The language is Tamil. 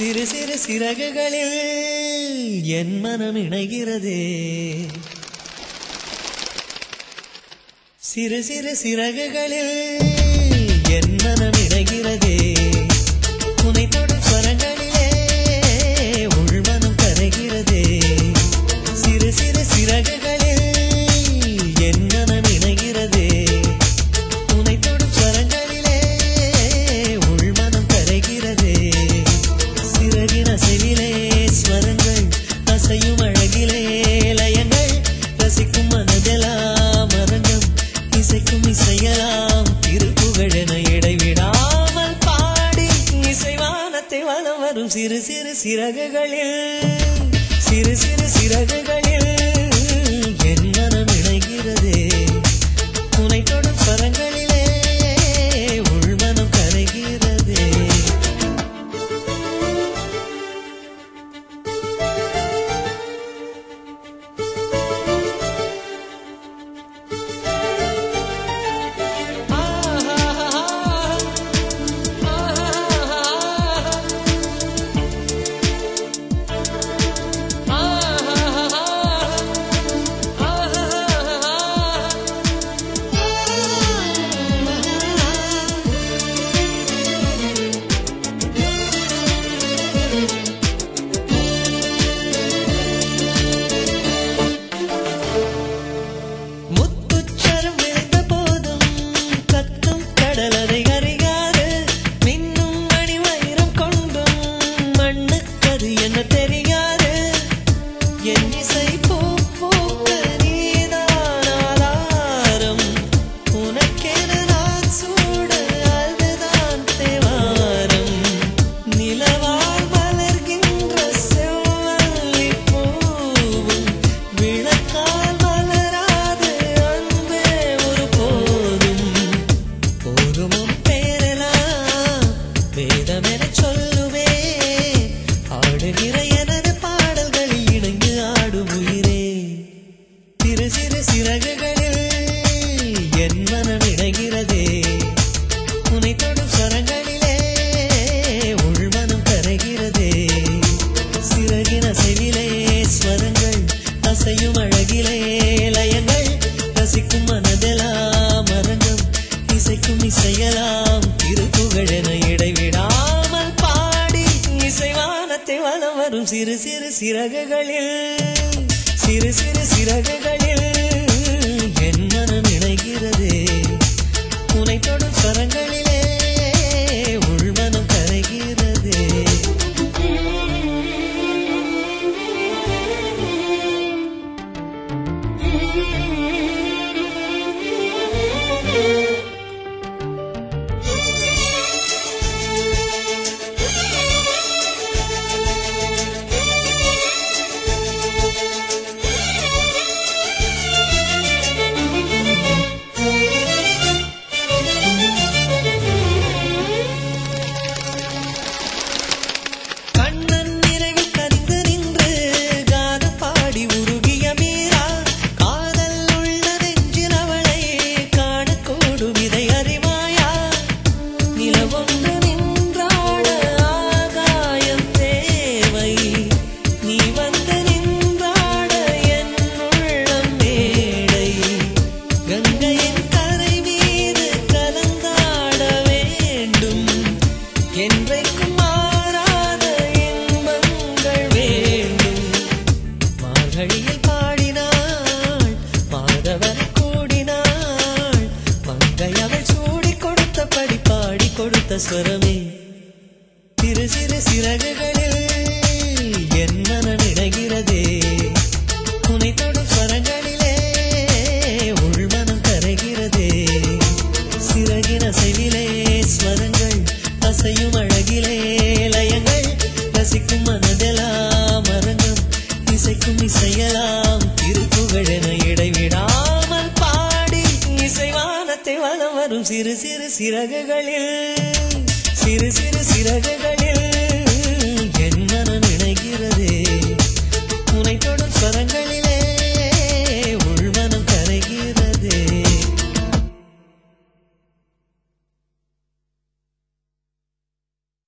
சிறு சிறு சிறகுகளில் என் மனம் இணைகிறதே சிறு சிறு சிறகுகளில் என் மனம் இணைகிறதே துணை தொடும் ஸ்வரங்களிலே உள்மனம் கரைகிறதே சிறு சிறு சிறகுகளில் என் மனம் இணைகிறதே துணை தொடும் ஸ்வரங்களிலே உள்மனம் கரைகிறதே சிறகின் அசைவிலே ஸ்வரங்கள் அசையும் அழகிலே லயங்கள் ரசிக்கும் மனதெல்லாம் அரங்கம் இசைக்கும் இசையலாம் திருப்புகழென இடைவிடாமல் பாடி இசைவானத்தை வலம் வரும் சிறு சிறு சிறகுகளில் சிறு சிறு சிறகுகளில் என் மனம் இணைகிறதே துணை தொடும் ஸ்வரங்களிலே உள்மனம் கரைகிறதே முத்துச்சரம் விழுந்த போதும் கத்தும் கடல் அதை அறியாது மின்னும் மணி வைரம் கொண்டும் மண்ணுக்கது என்ன தெரியாது என் இசை பூ பூக்க நீதான் ஆதாரம் உனக்கென நான் சூட அதுதான் தேவாரம் நிலவால் மலர்கின்ற செவ்வல்லி பூவும் விளக்கால் மலராது அன்பே ஒரு போதும் போதுமும் பேரெல்லாம் வேதமென சொல்லுவே ஆடுகிற எனது பாடல்களில் இணைந்து ஆடும் உயிரே சிறு சிறு சிறகுகளில் என் மனம் இணைகிறதே உனை தொடும் சரங்களிலே உள்மனம் கரைகிறதே சிறகின் அசைவிலே ஸ்வரங்கள் அசையும் அழகிலே லயங்கள் ரசிக்கும் மனதெல்லாம் அரங்கம் இசைக்கும் இசையலாம் திருப்புகழென இடைவிடாமல் பாடி இசைவானத்தை வலம் வரும் சிறு சிறு சிறகுகளில் சிறு சிறு சிறகுகளில் என் மனம் இணைகிறதே உனை தொடும் ஸ்வரங்களிலே உள்மனம் கரைகிறதே கண்ணன் நினைவில் கனிந்து நின்று கானம் பாடி உருகிய மீரா காதல் உள்ள நெஞ்சில் அவளை காணக்கூடும் இதை அறிவாயா நிலவொன்று நின்றாட ஆகாயம் தேவை நீ வந்து நின்றாட என் உள்ளம் மேடை கங்கையின் கரை மீது கலந்தாட வேண்டும் என்றைக்கும் மாறாத இன்பங்கள் வேண்டும் மார்கழியில் பாடினாள் மாதவன் கூடினாள் மங்கை அவள் சூடிக் கொடுத்தபடி பாடி கொடுத்த ஸ்வரமே சிறு சிறு சிறகுகளில் என் மனம் இணைகிறதே துணை தொடும் ஸ்வரங்களிலே உள்மனம் கரைகிறதே சிறகின் அசைவிலே ஸ்வரங்கள் அசையும் அழகிலே லயங்கள் ரசிக்கும் மனதெல்லாம் அரங்கம் இசைக்கும் இசையலாம் திருப்புகழென இடைவிடாமல் பாடி இசைவானத்தை வலம் வரும் சிறு சிறு சிறகுகளில் சிறு சிறு சிறகுகளில்